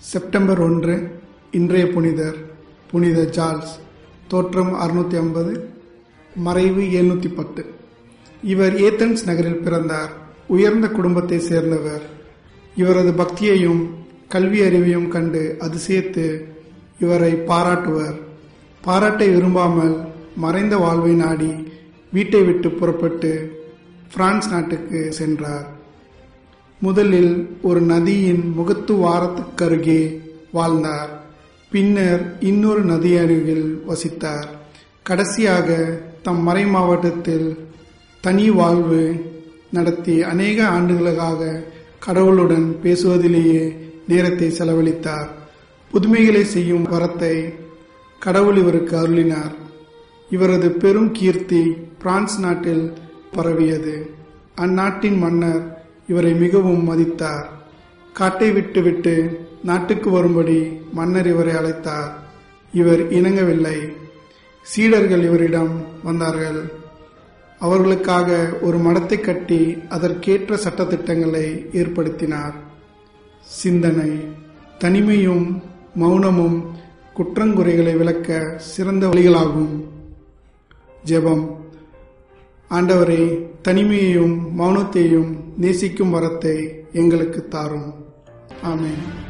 September ஒன்று இன்றைய புனிதர் புனித ஜார்ல்ஸ் தோற்றம் அறுநூத்தி ஐம்பது மறைவு எழுநூத்தி பத்து இவர் ஏத்தன்ஸ் நகரில் பிறந்தார் உயர்ந்த குடும்பத்தை சேர்ந்தவர் இவரது பக்தியையும் கல்வி அறிவையும் கண்டு அதிசயித்து இவரை பாராட்டுவர் பாராட்டை விரும்பாமல் மறைந்த வாழ்வை நாடி வீட்டை விட்டு புறப்பட்டு பிரான்ஸ் நாட்டுக்கு சென்றார் முதலில் ஒரு நதியின் முகத்து வாரத்துக்கருகே வாழ்ந்தார் பின்னர் இன்னொரு நதி அருகில் வசித்தார் கடைசியாக தம் மறை மாவட்டத்தில் தனி வாழ்வு நடத்தி அநேக ஆண்டுகளாக கடவுளுடன் பேசுவதிலேயே நேரத்தை செலவழித்தார் புதுமைகளை செய்யும் வரத்தை கடவுள் இவருக்கு அருளினார் இவரது பெரும் கீர்த்தி பிரான்ஸ் நாட்டில் பரவியது அந்நாட்டின் மன்னர் இவரை மிகவும் மதித்தார் காட்டை விட்டு விட்டு நாட்டுக்கு வரும்படி மன்னர் இவரை அழைத்தார் இவர் இணங்கவில்லை சீடர்கள் இவரிடம் வந்தார்கள் அவர்களுக்காக ஒரு மடத்தை கட்டி அதற்கேற்ற சட்டத்திட்டங்களை ஏற்படுத்தினார் சிந்தனை தனிமையும் மௌனமும் குற்றங்குறைகளை விளக்க சிறந்த வழிகளாகும் ஜெபம் ஆண்டவரே தனிமையையும் மௌனத்தையும் நேசிக்கும் வரத்தை எங்களுக்கு தாரும் ஆமென்